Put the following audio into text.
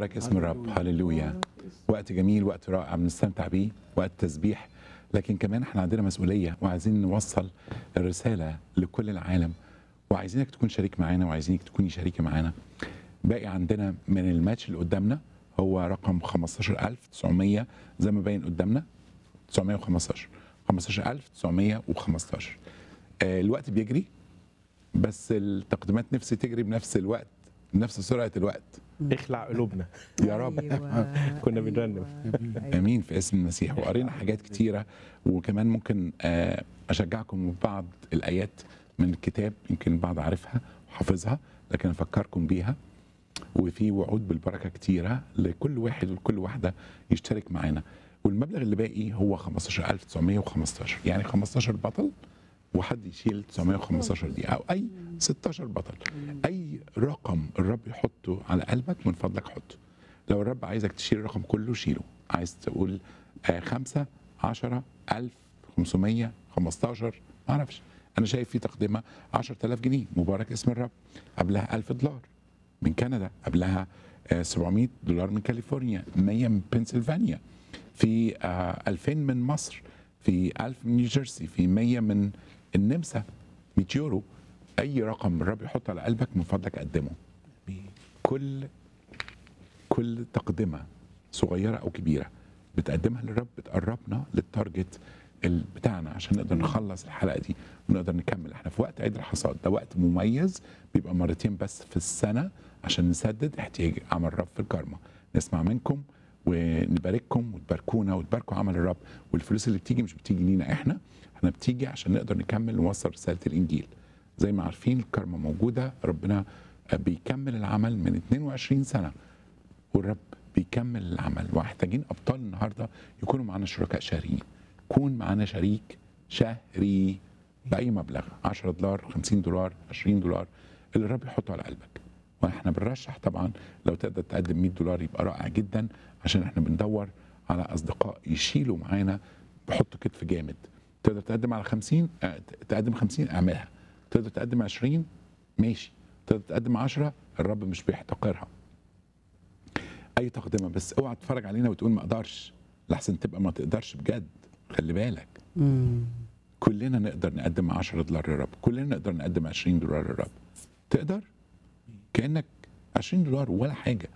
مبارك اسم الرب هللويا وقت جميل وقت رائع بنستمتع بيه وقت تسبيح لكن كمان احنا عندنا مسؤوليه وعايزين نوصل الرساله لكل العالم وعايزينك تكون شريك معانا وعايزينك تكوني شريكه معانا باقي عندنا من الماتش اللي قدامنا هو رقم 15900 زي ما باين قدامنا 915 15915 آه الوقت بيجري بس التقديمات نفسي تجري بنفس الوقت بنفس سرعه الوقت اخلع قلوبنا يا رب أيوة. كنا بنرنم. أيوة. امين في اسم المسيح وقرينا حاجات كتيره وكمان ممكن آه، اشجعكم ببعض الايات من الكتاب يمكن البعض عارفها وحافظها لكن افكركم بيها وفي وعود بالبركه كتيره لكل واحد ولكل واحده يشترك معانا والمبلغ اللي باقي هو 15915 يعني 15 بطل وحد يشيل 915 دي او اي 16 بطل اي رقم الرب يحطه على قلبك من فضلك حطه لو الرب عايزك تشيل الرقم كله شيله عايز تقول آه خمسة عشرة ألف خمسمية خمستاشر ما أعرفش أنا شايف في تقدمة عشرة آلاف جنيه مبارك اسم الرب قبلها ألف دولار من كندا قبلها آه 700 دولار من كاليفورنيا 100 من بنسلفانيا في آه 2000 من مصر في 1000 من نيوجيرسي في 100 من النمسا 100 يورو اي رقم الرب يحط على قلبك من فضلك قدمه كل كل تقدمه صغيره او كبيره بتقدمها للرب بتقربنا للتارجت ال- بتاعنا عشان نقدر نخلص الحلقه دي ونقدر نكمل احنا في وقت عيد الحصاد ده وقت مميز بيبقى مرتين بس في السنه عشان نسدد احتياج عمل الرب في الكرمه نسمع منكم ونبارككم وتباركونا وتباركوا عمل الرب والفلوس اللي بتيجي مش بتيجي لينا احنا احنا بتيجي عشان نقدر نكمل نوصل رساله الانجيل زي ما عارفين الكرمه موجوده ربنا بيكمل العمل من 22 سنه والرب بيكمل العمل ومحتاجين ابطال النهارده يكونوا معانا شركاء شهريين كون معانا شريك شهري باي مبلغ 10 دولار 50 دولار 20 دولار اللي الرب يحطه على قلبك واحنا بنرشح طبعا لو تقدر تقدم 100 دولار يبقى رائع جدا عشان احنا بندور على اصدقاء يشيلوا معانا بحطوا كتف جامد تقدر تقدم على 50 اه، تقدم 50 اعملها تقدر تقدم 20 ماشي تقدر تقدم 10 الرب مش بيحتقرها اي تقدمه بس اوعى تتفرج علينا وتقول ما اقدرش لحسن تبقى ما تقدرش بجد خلي بالك مم. كلنا نقدر نقدم 10 دولار للرب كلنا نقدر نقدم 20 دولار للرب تقدر كانك 20 دولار ولا حاجه